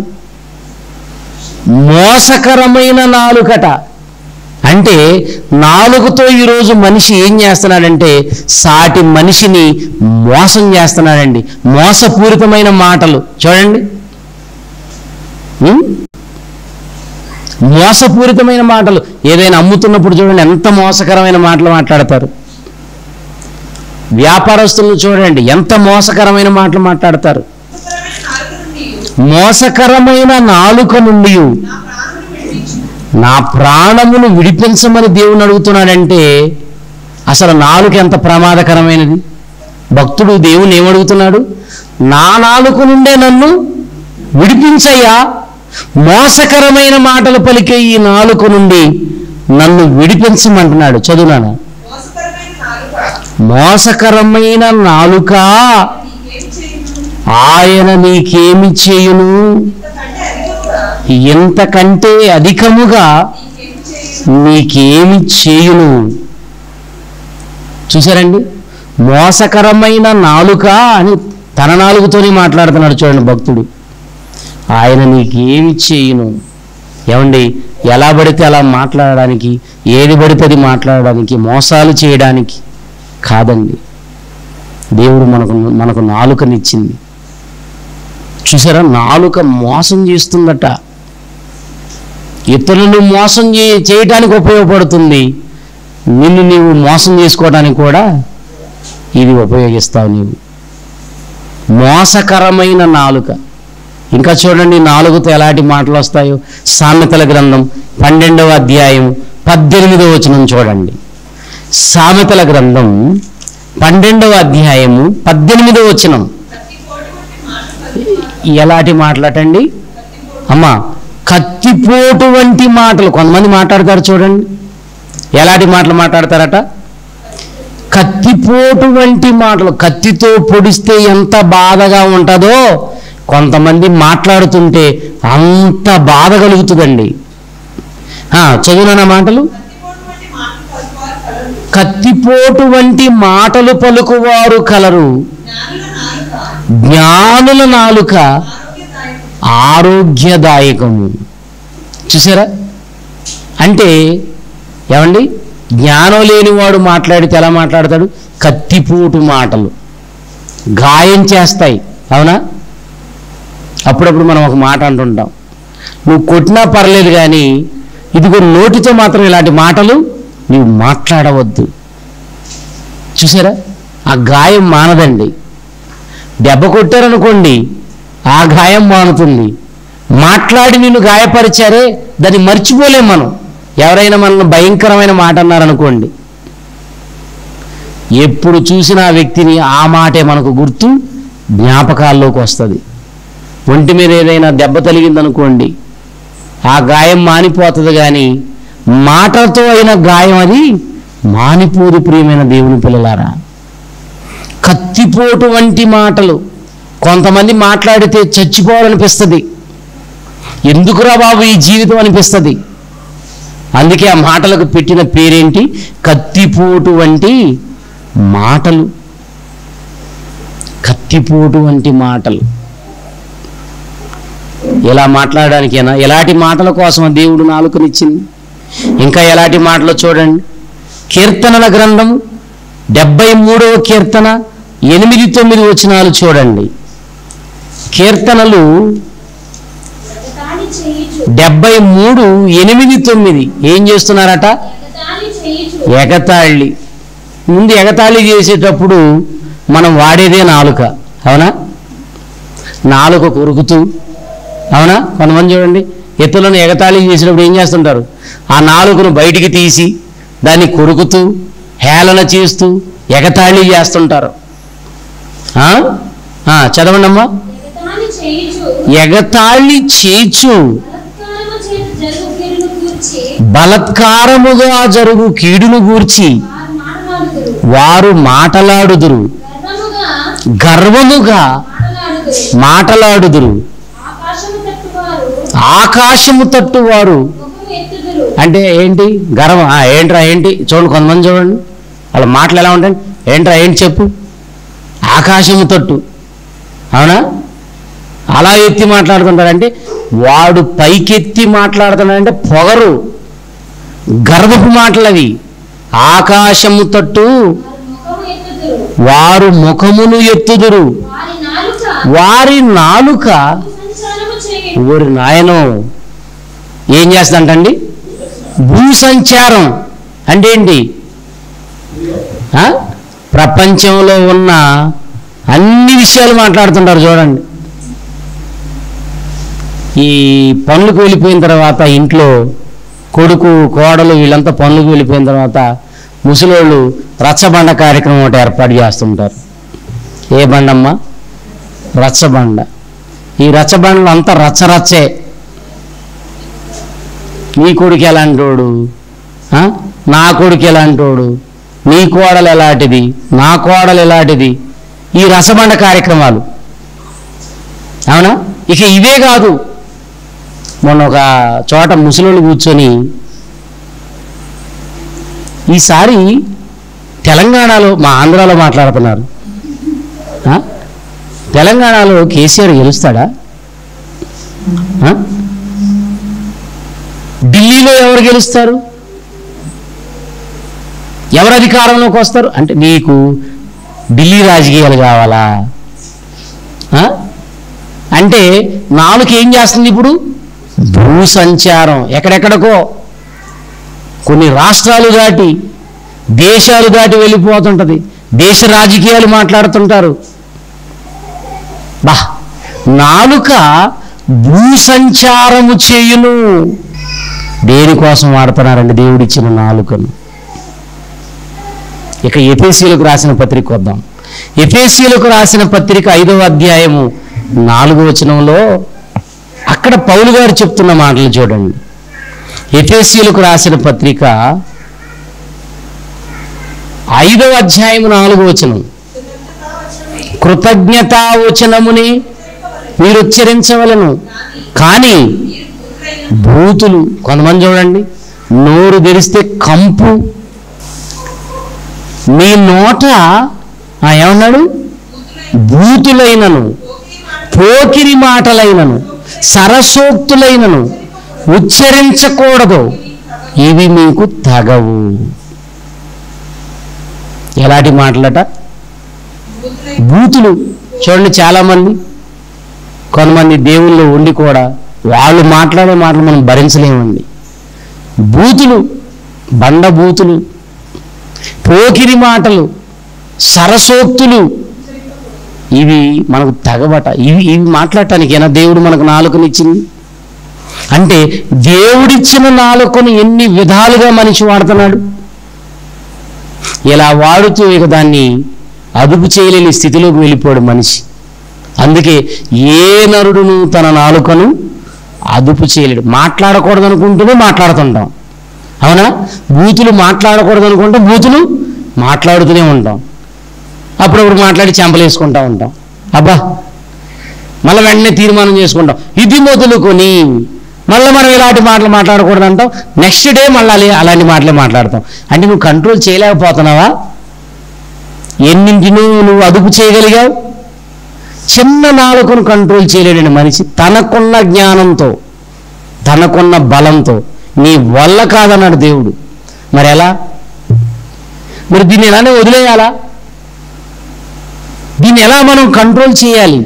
మోసకరమైన నాలుకట అంటే నాలుగుతో ఈరోజు మనిషి ఏం చేస్తున్నాడంటే సాటి మనిషిని మోసం చేస్తున్నాడండి మోసపూరితమైన మాటలు చూడండి ఉం? మోసపూరితమైన మాటలు ఏదైనా అమ్ముతున్నప్పుడు చూడండి ఎంత మోసకరమైన మాటలు మాట్లాడతారు వ్యాపారస్తులను చూడండి ఎంత మోసకరమైన మాటలు మాట్లాడతారు మోసకరమైన నాలుక నుండి మోసకరమైన నాలుక నుండి నా ప్రాణమును విడిపించు నా ప్రాణమును విడిపించమని దేవుని అడుగుతున్నాడంటే అసలు నాలుక ఎంత ప్రమాదకరమైనది భక్తుడు దేవుని ఏమడుగుతున్నాడు నా నాలుక నుండే నన్ను విడిపించయ్యా మోసకరమైన మాటలు పలికే ఈ నాలుక నుండి నన్ను విడిపించమంటున్నాడు చదువునాను మోసకరమైన నాలుక మోసకరమైన నాలుక నీకేమి చేయును ఆయన నీకేమి చేయును ఇంతకంటే అధికముగా ఇంతకంటే అధికముగా నీకేమి చేయును నీకేమి చేయును చూసారండి మోసకరమైన నాలుక అని తన నాలుగుతోనే మాట్లాడుతున్నాడు చూడండి భక్తుడు ఆయన నీకేమి చేయును ఏమండి ఎలా పడితే అలా మాట్లాడడానికి ఏది పడితే అది మాట్లాడడానికి మోసాలు చేయడానికి కాదండి దేవుడు మనకు మనకు నాలుకనిచ్చింది చూసారా నాలుక మోసం చేస్తుందట ఇతరులను మోసం చే చేయటానికి ఉపయోగపడుతుంది నిన్ను నీవు మోసం చేసుకోవడానికి కూడా ఇది ఉపయోగిస్తావు నీవు మోసకరమైన నాలుక ఇంకా చూడండి నాలుగుతో ఎలాంటి మాటలు వస్తాయో సామెతల గ్రంథం పన్నెండవ అధ్యాయం పద్దెనిమిదవ వచనం చూడండి సామెతల గ్రంథం పన్నెండవ అధ్యాయము పద్దెనిమిదవ వచనం కత్తిపోటు వంటి మాటలు ఎలాంటి మాటలటండి అమ్మా కత్తిపోటు వంటి మాటలు కొంతమంది మాట్లాడతారు చూడండి ఎలాంటి మాటలు మాట్లాడతారట కత్తిపోటు వంటి మాటలు కత్తితో పొడిస్తే ఎంత బాధగా ఉంటుందో కొంతమంది మాట్లాడుతుంటే అంత బాధ కలుగుతుందండి ఆ, చదివినా మాటలు కత్తిపోటు వంటి మాటలు పలుకువారు కలరు. కత్తిపోటు వంటి మాటలు పలుకువారు కలరు జ్ఞానుల నాలుక జ్ఞానుల నాలుక ఆరోగ్యదాయకం. ఆరోగ్యదాయకము చూసారా అంటే ఏమండి జ్ఞానం లేనివాడు మాట్లాడితే ఎలా మాట్లాడతాడు కత్తిపోటు మాటలు గాయం చేస్తాయి అవునా అప్పుడప్పుడు మనం ఒక మాట అంటుంటాం నువ్వు కొట్టినా పర్లేదు కానీ ఇదిగో నోటితో మాత్రం ఇలాంటి మాటలు నీవు మాట్లాడవద్దు చూసారా ఆ గాయం మానదండి దెబ్బ కొట్టారనుకోండి ఆ గాయం మానుతుంది మాట్లాడి నిన్ను గాయపరిచారే దాన్ని మర్చిపోలేం మనం ఎవరైనా మనల్ని భయంకరమైన మాట అన్నారనుకోండి ఎప్పుడు చూసినా ఆ వ్యక్తిని ఆ మాటే మనకు గుర్తు జ్ఞాపకాల్లోకి వస్తుంది ఒంటి మీద ఏదైనా దెబ్బ తగిలిందనుకోండి ఆ గాయం మానిపోతుంది కానీ మాటలతో అయిన గాయం అది మానిపోదు ప్రియమైన దేవుని పిల్లలారా కత్తిపోటు వంటి మాటలు కొంతమంది మాట్లాడితే చచ్చిపోవాలనిపిస్తుంది ఎందుకురా బాబు ఈ జీవితం అనిపిస్తుంది అందుకే ఆ మాటలకు పెట్టిన పేరేంటి కత్తిపోటు వంటి మాటలు కత్తిపోటు వంటి మాటలు ఇలా మాట్లాడడానికేనా ఎలాంటి మాటల కోసం ఆ దేవుడు నాలుకనిచ్చింది ఇంకా ఎలాంటి మాటలు చూడండి కీర్తనల గ్రంథము డెబ్బై మూడవ కీర్తన ఎనిమిది తొమ్మిది వచనాలు చూడండి కీర్తనలు ఎగతాళి చేయుచు డెబ్బై మూడు ఎనిమిది తొమ్మిది ఏం చేస్తున్నారట ఎగతాళి చేయుచు ఎగతాళి ముందు ఎగతాళి చేసేటప్పుడు మనం వాడేదే నాలుక అవునా నాలుక కొరుకుతూ అవునా కొంతమంది చూడండి ఎత్తులను ఎగతాళి చేసినప్పుడు ఏం చేస్తుంటారు ఆ నాలుకను బయటికి తీసి దాన్ని కొరుకుతూ హేళన చేస్తూ ఎగతాళి చేస్తుంటారు ఆ? ఆ, చదవండి అమ్మా ఎగతాళి చేయుచు ఎగతాళి చేచు బలత్కారము చేత జరుగు కీడును గూర్చి బలత్కారముగా జరుగు కీడును గూర్చి వారు మాటలాడుదురు వారు మాటలాడుదురు గర్వముగా గర్వముగా మాటలాడుదురు మాటలాడుదురు ఆకాశము తట్టువారు ఆకాశము తట్టు వారు ముఖము ఎత్తుదురు అంటే ఏంటి గర్వం ఆ, ఏంట్రా ఏంటి చూడండి కొంతమంది చూడండి వాళ్ళ మాటలు ఎలా ఉంటాయి ఏంట్రా ఏంటి చెప్పు ఆకాశము తట్టు అవునా అలా ఎత్తి మాట్లాడుతుంటారంటే వాడు పైకెత్తి మాట్లాడుతున్నాడంటే పొగరు గర్వపు మాటలు అవి ఆకాశము తట్టు వారు ముఖము ఎత్తుదురు వారు ముఖమును ఎత్తుదురు వారి నాలుక వారి నాలుక సంచారము చేయును ఊరి నాయనో ఏం చేస్తుందంటండి భూ సంచారం అంటే ఏంటి ఆ? ప్రపంచంలో ఉన్న అన్ని విషయాలు మాట్లాడుతుంటారు చూడండి ఈ పనులకు వెళ్ళిపోయిన తర్వాత ఇంట్లో కొడుకు కోడలు వీళ్ళంతా పనులకు వెళ్ళిపోయిన తర్వాత ముసలోళ్ళు రచ్చబండ కార్యక్రమం ఒకటి ఏర్పాటు చేస్తుంటారు ఏ బండమ్మా రచ్చబండ ఈ రచ్చబండలు అంతా రచ్చరచ్చే నీ కొడుకు ఎలాంటోడు ఆ? నా కొడుకు ఎలాంటోడు నీ కోడలు ఎలాంటిది నా కోడలు ఎలాంటిది ఈ రసబండ కార్యక్రమాలు అవునా ఇక ఇవే కాదు మొన్న ఒక చోట ముసలోళ్ళు కూర్చొని ఈసారి తెలంగాణలో మా ఆంధ్రాలో మాట్లాడుతున్నారు ఆ? తెలంగాణలో కేసీఆర్ గెలుస్తాడా ఆ? ఢిల్లీలో ఎవరు గెలుస్తారు ఎవరు అధికారంలోకి వస్తారు అంటే నీకు ఢిల్లీ రాజకీయాలు కావాలా ఆ? అంటే నాలుగు ఏం చేస్తుంది ఇప్పుడు భూ సంచారం ఎక్కడెక్కడికో కొన్ని రాష్ట్రాలు దాటి దేశాలు దాటి వెళ్ళిపోతుంటది దేశ రాజకీయాలు మాట్లాడుతుంటారు బా నాలుక భూ సంచారము చేయును దేనికోసం వాడుతున్నారండి దేవుడిచ్చిన నాలుకను ఇక ఎఫేసీలకు రాసిన పత్రిక వద్దాం ఎఫేసీలకు రాసిన పత్రిక ఐదవ అధ్యాయము నాలుగో వచనంలో అక్కడ పౌలు గారు చెప్తున్న మాటలు చూడండి ఎఫేసీలకు రాసిన పత్రిక ఐదవ అధ్యాయం నాలుగో వచనం కృతజ్ఞతా వచనముని మీరు ఉచ్చరించవలను కానీ భూతులు కొంతమంది చూడండి నోరు తెరిస్తే కంపు మీ నోట ఆ, ఏమన్నాడు భూతులైనను పోకిరి మాటలైనను సరసోక్తులైనను ఉచ్చరించకూడదు ఇవి మీకు తగవు ఎలాంటి మాటలట బూతులు చూడండి చాలామంది కొంతమంది దేవుళ్ళు ఉండి కూడా వాళ్ళు మాట్లాడే మాటలు మనం భరించలేమండి బూతులు బండ బూతులు పోకిరి మాటలు సరసోక్తులు ఇవి మనకు తగబట ఇవి ఇవి మాట్లాడటానికేనా దేవుడు మనకు నాలుకనిచ్చింది అంటే దేవుడిచ్చిన నాలుకను ఎన్ని విధాలుగా మనిషి వాడుతున్నాడు ఇలా వాడుతూ ఇక దాన్ని అదుపు చేయలేని స్థితిలోకి వెళ్ళిపోయాడు మనిషి అందుకే ఏ నరుడును తన నాలుకను అదుపు చేయలేడు మాట్లాడకూడదు అనుకుంటూనే మాట్లాడుతుంటాం అవునా బూతులు మాట్లాడకూడదు అనుకుంటే బూతులు మాట్లాడుతూనే ఉంటాం అప్పుడప్పుడు మాట్లాడి చెంపలేసుకుంటా ఉంటాం అబ్బా మళ్ళీ వెంటనే తీర్మానం చేసుకుంటాం ఇది మొదలుకొని మళ్ళీ మనం ఇలాంటి మాటలు మాట్లాడకూడదు అంటాం నెక్స్ట్ డే మళ్ళీ అలా- అలాంటి మాటలే మాట్లాడతాం అంటే నువ్వు కంట్రోల్ చేయలేకపోతున్నావా ఎన్నింటినూ నువ్వు అదుపు చేయగలిగావు చిన్న నాలుకను కంట్రోల్ చేయలేడని మనిషి తనకున్న జ్ఞానంతో తనకున్న బలంతో నీ వల్ల కాదన్నాడు దేవుడు మరి ఎలా మరి దీన్ని ఎలానే వదిలేయాలా దీన్ని ఎలా మనం కంట్రోల్ చేయాలి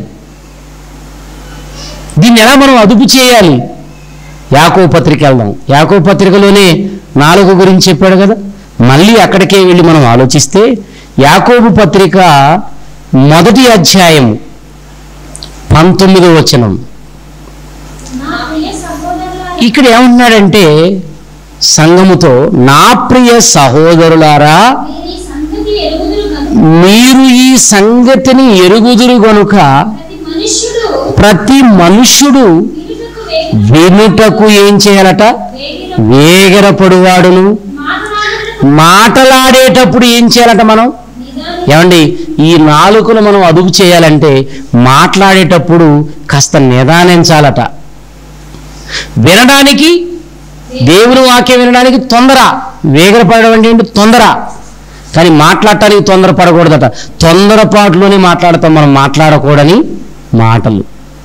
దీన్ని ఎలా మనం అదుపు చేయాలి యాకో పత్రిక వెళ్దాం యాకో పత్రికలోనే నాలుగు గురించి చెప్పాడు కదా మళ్ళీ అక్కడికే వెళ్ళి మనం ఆలోచిస్తే యాకోబు పత్రిక మొదటి అధ్యాయం పంతొమ్మిదో వచనం నా ప్రియ సహోదరులారా ఇక్కడ ఏమంటున్నాడంటే సంఘముతో నా ప్రియ సహోదరులారా మీరు ఈ సంగతి ఎరుగుదురు కనుక మీరు ఈ సంగతిని ఎరుగుదురు గనుక ప్రతి మనుష్యుడు ప్రతి మనుష్యుడు వినుటకు వేగిర వినుటకు ఏం చేయాలట వేగిర వేగరపడువాడును మాటలాడుటకు మాటలాడేటప్పుడు ఏం చేయాలట మనం నిదానం ఏమండి ఈ నాలుకను మనం అదుపు చేయాలంటే మాట్లాడేటప్పుడు కాస్త నిదానించాలట వినడానికి దేవుని వాక్యం వినడానికి తొందర వేగరపడడం అంటే ఏంటి తొందర కానీ మాట్లాడటానికి తొందరపడకూడదట తొందరపాటులోనే మాట్లాడతాం మనం మాట్లాడకూడని మాటలు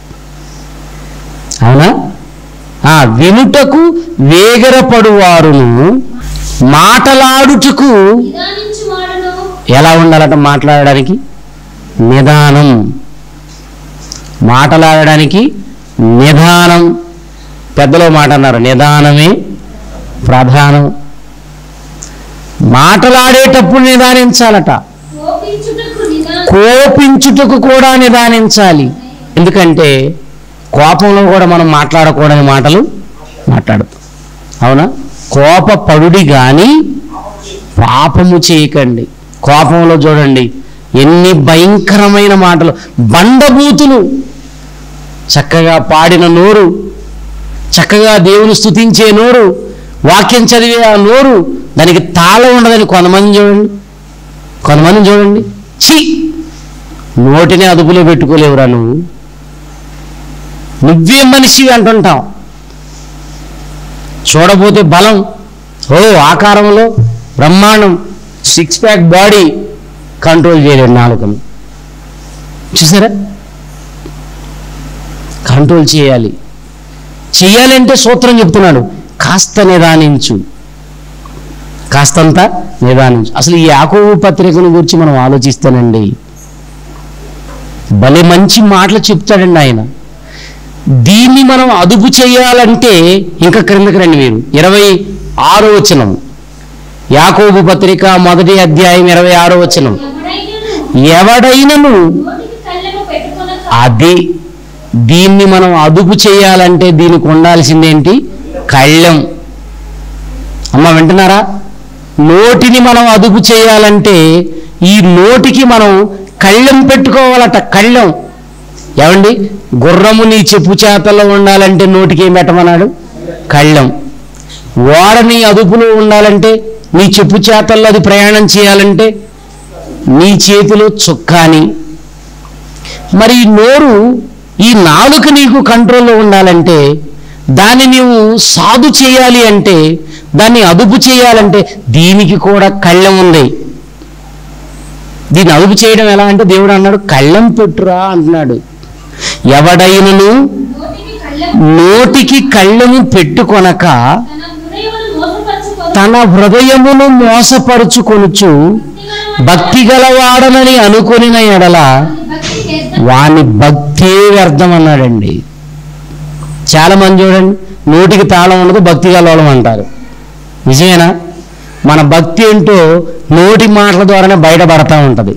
అవునా ఆ వినుటకు వేగరపడువారును మాటలాడుటకు నిదానించు వాడును ఎలా ఉండాలట మాట్లాడడానికి నిదానం మాటలాడడానికి నిదానం పెద్దలో మాట అన్నారు నిదానమే ప్రధానం మాటలాడేటప్పుడు నిదానించాలట కోపించుటకు నిదానం కోపించుటకు కూడా నిదానించాలి ఎందుకంటే కోపంలో కూడా మనం మాట్లాడకూడని మాటలు మాట్లాడతాం అవునా కోపపడుడి కానీ పాపము చేయకండి కోపంలో చూడండి ఎన్ని భయంకరమైన మాటలు బండబూతులు చక్కగా పాడిన నోరు చక్కగా దేవుని స్తుతించే నోరు వాక్యం చదివే ఆ నోరు దానికి తాళం ఉండదని కొంతమంది చూడండి కొంతమంది చూడండి ఛీ నోటిని అదుపులో పెట్టుకోలేవురా నువ్వు నువ్వేం మనిషివి అంటుంటావు చూడబోతే బలం ఓ ఆకారంలో బ్రహ్మాండం సిక్స్ ప్యాక్ బాడీ కంట్రోల్ చేయలేడు నాలుకను చూసారా కంట్రోల్ చేయాలి చేయాలంటే సూత్రం చెప్తున్నాడు కాస్త నిదానించు కాస్తంత నిదానించు అసలు ఈ యాకోబు పత్రికను గురించి మనం ఆలోచిస్తానండి భలే మంచి మాటలు చెప్తాడండి ఆయన దీన్ని మనం అదుపు చేయాలంటే ఇంకా క్రిందకి రండి మీరు ఇరవై ఆరో వచనం యాకోబు పత్రిక మొదటి అధ్యాయం ఇరవై ఆరో వచనం ఎవడైనను ఎవడైనను నోటికి కళ్ళెము పెట్టుకొనక అది దీన్ని మనం అదుపు చేయాలంటే దీనికి ఉండాల్సిందేంటి కళ్ళెం అమ్మ వింటున్నారా నోటిని మనం అదుపు చేయాలంటే ఈ నోటికి మనం కళ్ళెం పెట్టుకోవాలట కళ్ళెం ఏమండి గుర్రము నీ చెప్పు చేతల్లో ఉండాలంటే నోటికి ఏం పెట్టమన్నాడు కళ్ళెం ఓడ నీ అదుపులో ఉండాలంటే నీ చెప్పు చేతల్లో అది ప్రయాణం చేయాలంటే నీ చేతిలో చుక్కాని మరి ఈ నోరు ఈ నాలుక నీకు కంట్రోల్లో ఉండాలంటే దాన్ని నీవు సాధు చేయాలి అంటే దాన్ని అదుపు చేయాలంటే దీనికి కూడా కళ్ళెం ఉంది దీన్ని అదుపు చేయడం ఎలా అంటే దేవుడు అన్నాడు కళ్ళెం పెట్టురా అంటున్నాడు ఎవడైనను నోటికి కళ్ళెము నోటికి కళ్ళెము పెట్టుకొనక తన హృదయమును తన హృదయమును మోసపరచుకొను మోసపరుచుకొనుచు భక్తి గలవాడనని అనుకొనిన ఎడల భక్తి వ్యర్థం వాని భక్తే వ్యర్థం అన్నాడండి చాలా మంది చూడండి నోటికి తాళం ఉండదు భక్తి గలవాళ్ళం అంటారు నిజమేనా మన భక్తి ఏంటో నోటి మాటల ద్వారానే బయటపడతా ఉంటుంది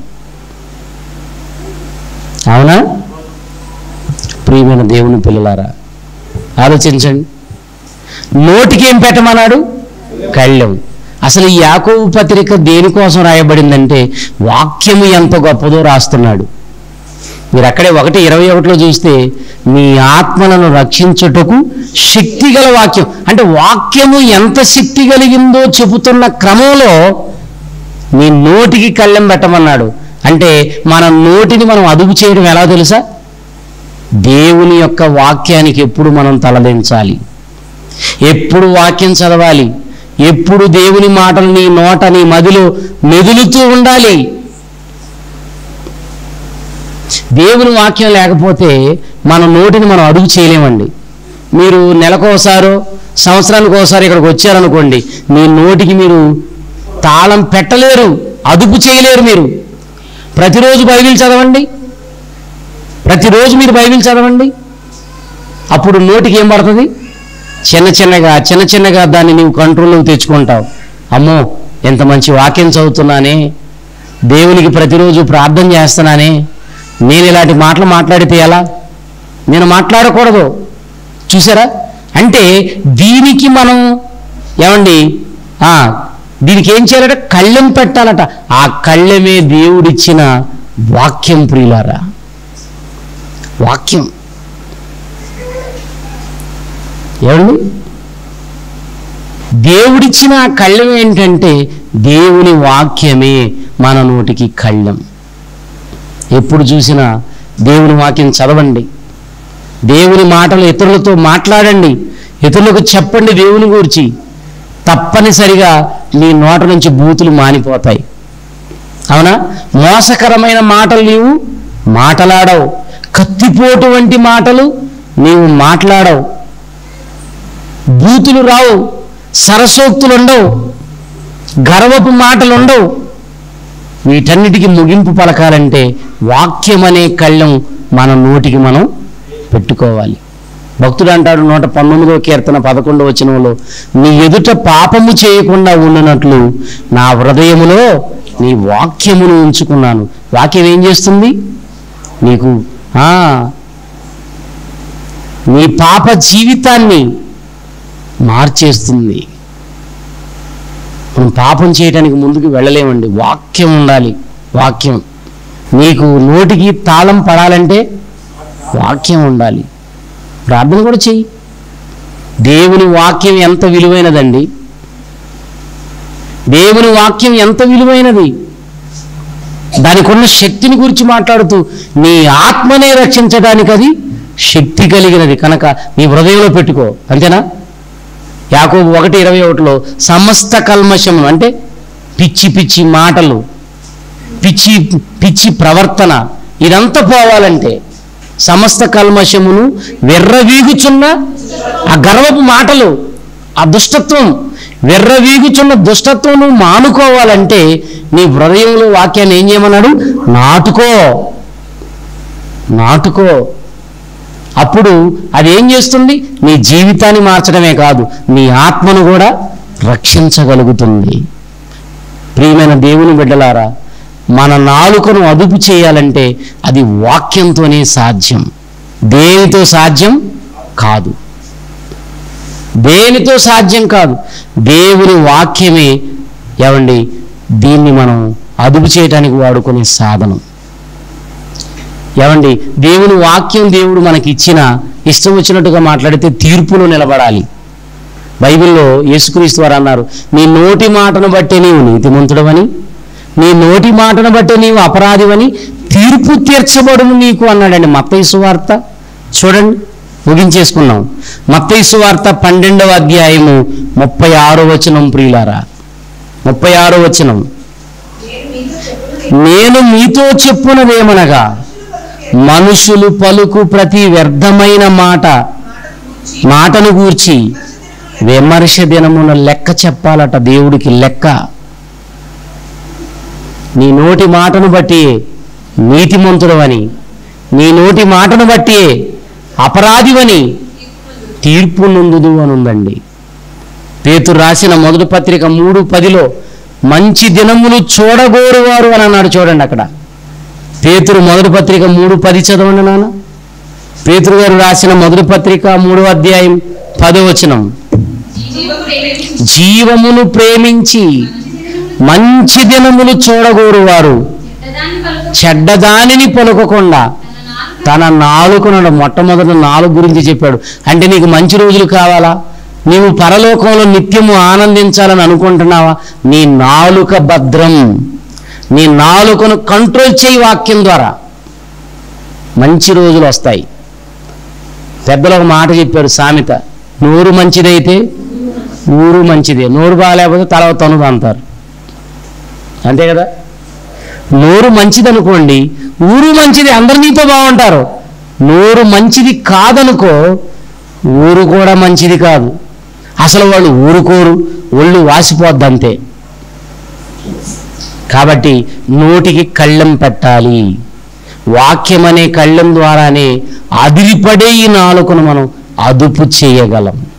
అవునా ప్రియమైన దేవుని పిల్లలారా ఆలోచించండి నోటికి ఏం పెట్టమన్నాడు కళ్ళెం అసలు ఈ యాకోబు పత్రిక దేనికోసం రాయబడిందంటే వాక్యము ఎంత గొప్పదో రాస్తున్నాడు మీరు అక్కడే ఒకటి ఇరవై ఒకటిలో చూస్తే మీ ఆత్మలను రక్షించుటకు శక్తి గల వాక్యం అంటే వాక్యము ఎంత శక్తి కలిగిందో చెబుతున్న క్రమంలో మీ నోటికి కళ్ళెం పెట్టమన్నాడు అంటే మన నోటిని మనం అదుపు చేయడం ఎలా తెలుసా దేవుని యొక్క వాక్యానికి ఎప్పుడు మనం తలదించాలి ఎప్పుడు వాక్యం చదవాలి ఎప్పుడు దేవుని మాటలు నీ నోట నీ మదిలో మెదులుతూ ఉండాలి దేవుని వాక్యం లేకపోతే మన నోటిని మనం అడుగు చేయలేమండి మీరు నెలకోసారో సంవత్సరానికి ఒకసారి ఇక్కడికి వచ్చారనుకోండి మీ నోటికి మీరు తాళం పెట్టలేరు అదుపు చేయలేరు మీరు ప్రతిరోజు బైబిల్ చదవండి ప్రతిరోజు మీరు బైబిల్ చదవండి అప్పుడు నోటికి ఏం పడుతుంది చిన్న చిన్నగా చిన్న చిన్నగా దాన్ని నీవు కంట్రోల్లోకి తెచ్చుకుంటావు అమ్మో ఎంత మంచి వాక్యం చదువుతున్నానే దేవునికి ప్రతిరోజు ప్రార్థన చేస్తున్నానే నేను ఇలాంటి మాటలు మాట్లాడితే ఎలా నేను మాట్లాడకూడదు చూసారా అంటే దీనికి మనం ఏమండి ఆ, దీనికి ఏం చేయాలట కళ్ళెం పెట్టాలట ఆ కళ్ళెమే దేవుడిచ్చిన వాక్యం ప్రియులారా వాక్యం ఏమండి దేవుడిచ్చిన ఆ కళ్ళెం ఏంటంటే దేవుని వాక్యమే మన నోటికి కళ్ళెం ఎప్పుడు చూసినా దేవుని వాక్యం చదవండి దేవుని మాటలు ఇతరులతో మాట్లాడండి ఇతరులకు చెప్పండి దేవుని గురించి తప్పనిసరిగా నీ నోట నుంచి బూతులు మానిపోతాయి అవునా మోసకరమైన మాటలు నీవు మాటలాడవు కత్తిపోటు వంటి మాటలు నీవు మాట్లాడవు బూతులు రావు సరసోక్తులు ఉండవు గర్వపు మాటలు ఉండవు వీటన్నిటికీ ముగింపు పలకాలంటే వాక్యం అనే కళ్ళం మన నోటికి మనం పెట్టుకోవాలి భక్తుడు అంటాడు నూట పంతొమ్మిదో కీర్తన పదకొండవ వచనంలో నీ ఎదుట పాపము చేయకుండా ఉండినట్లు నా హృదయములో నీ వాక్యమును ఉంచుకున్నాను వాక్యం ఏం చేస్తుంది నీకు ఆ, నీ పాప జీవితాన్ని మార్చేస్తుంది మనం పాపం చేయడానికి ముందుకు వెళ్ళలేమండి వాక్యం ఉండాలి వాక్యం నీకు నోటికి తాళం పడాలంటే వాక్యం ఉండాలి ప్రార్థన కూడా చెయ్యి దేవుని వాక్యం ఎంత విలువైనదండి దేవుని వాక్యం ఎంత విలువైనది దానికి ఉన్న శక్తిని గురించి మాట్లాడుతూ నీ ఆత్మనే రక్షించడానికి అది శక్తి కలిగినది కనుక నీ హృదయంలో పెట్టుకో అంతేనా యాకోబు ఒకటి ఇరవై ఒకటిలో సమస్త కల్మషము అంటే పిచ్చి పిచ్చి మాటలు పిచ్చి పిచ్చి ప్రవర్తన ఇదంతా పోవాలంటే సమస్త కల్మషమును వెర్రవీగుచున్న ఆ గర్వపు మాటలు ఆ దుష్టత్వం వెర్రవీగుచున్న దుష్టత్వం నువ్వు మానుకోవాలంటే నీ హృదయంలో వాక్యాన్ని ఏం చేయమన్నాడు నాటుకో నాటుకో అప్పుడు అది ఏం చేస్తుంది నీ జీవితాన్ని మార్చడమే కాదు నీ ఆత్మను కూడా రక్షించగలుగుతుంది ప్రియమైన దేవుని బిడ్డలారా మన నాలుకను అదుపు చేయాలంటే అది వాక్యంతోనే సాధ్యం దేనితో సాధ్యం కాదు దేనితో సాధ్యం కాదు దేవుని వాక్యమే ఏమండి దీన్ని మనం అదుపు చేయడానికి వాడుకునే సాధనం ఏమండి దేవుని వాక్యం దేవుడు మనకి ఇచ్చిన ఇష్టం వచ్చినట్టుగా మాట్లాడితే తీర్పులో నిలబడాలి బైబిల్లో యేసుక్రీస్తు వారు అన్నారు నీ నోటి మాటను బట్టే నీవు నీతిమంతుడవని నీ నోటి మాటను బట్టే నీవు అపరాధివని తీర్పు తీర్చబడును నీకు అన్నాడండి మత్తయి వార్త చూడండి ముగించేసుకున్నాం మత్తయి వార్త పన్నెండవ అధ్యాయము ముప్పై ఆరో వచనం ప్రియులారా ముప్పై ఆరో వచనం నేను మీతో చెప్పున్నది నేను మీతో చెప్పునదేమనగా మనుషులు పలుకు ప్రతి వ్యర్థమైన మాట మాటను గూర్చి విమర్శ దినమున లెక్క చెప్పాలట దేవుడికి లెక్క నీ నోటి మాటను బట్టి నీతిమంతుడవని నీ నోటి మాటను బట్టి అపరాధివని తీర్పు నుందుదు అని ఉందండి పేతురు రాసిన మొదటి పత్రిక మూడు పదిలో మంచి దినములు చూడగోరువారు అని అన్నాడు చూడండి అక్కడ పేతురు మొదటి పత్రిక మూడు పది చదవండి నాన్న పేతురు గారు రాసిన మొదటి పత్రిక మూడో అధ్యాయం పదో వచనం జీవము ప్రేమించి జీవమును ప్రేమించి మంచి దినములు చూడగోరువారు చెడ్డదాన్ని పలుకు చెడ్డదానిని పలుకకుండా తన నాలుక తన నాలుకను మొట్టమొదటి నాలుగు గురించి చెప్పాడు అంటే నీకు మంచి రోజులు కావాలా నీవు పరలోకంలో నిత్యము ఆనందించాలని అనుకుంటున్నావా నీ నాలుక భద్రం నీ నాలుకను కంట్రోల్ చేయి వాక్యం ద్వారా మంచి రోజులు వస్తాయి పెద్దలు ఒక మాట చెప్పారు సామెత నోరు మంచిదైతే ఊరు మంచిదే నోరు బాగాలేకపోతే తల తనుగు అంటారు అంతే కదా నోరు మంచిది అనుకోండి ఊరు మంచిది అందరు నీతో బాగుంటారు నోరు మంచిది కాదనుకో ఊరు కూడా మంచిది కాదు అసలు వాళ్ళు ఊరుకోరు ఒళ్ళు వాసిపోద్ది అంతే కాబట్టి నోటికి కళ్ళెం పెట్టాలి వాక్యం అనే కళ్ళెం ద్వారానే అదిరిపడే ఈ నాలుకను మనం అదుపు చేయగలం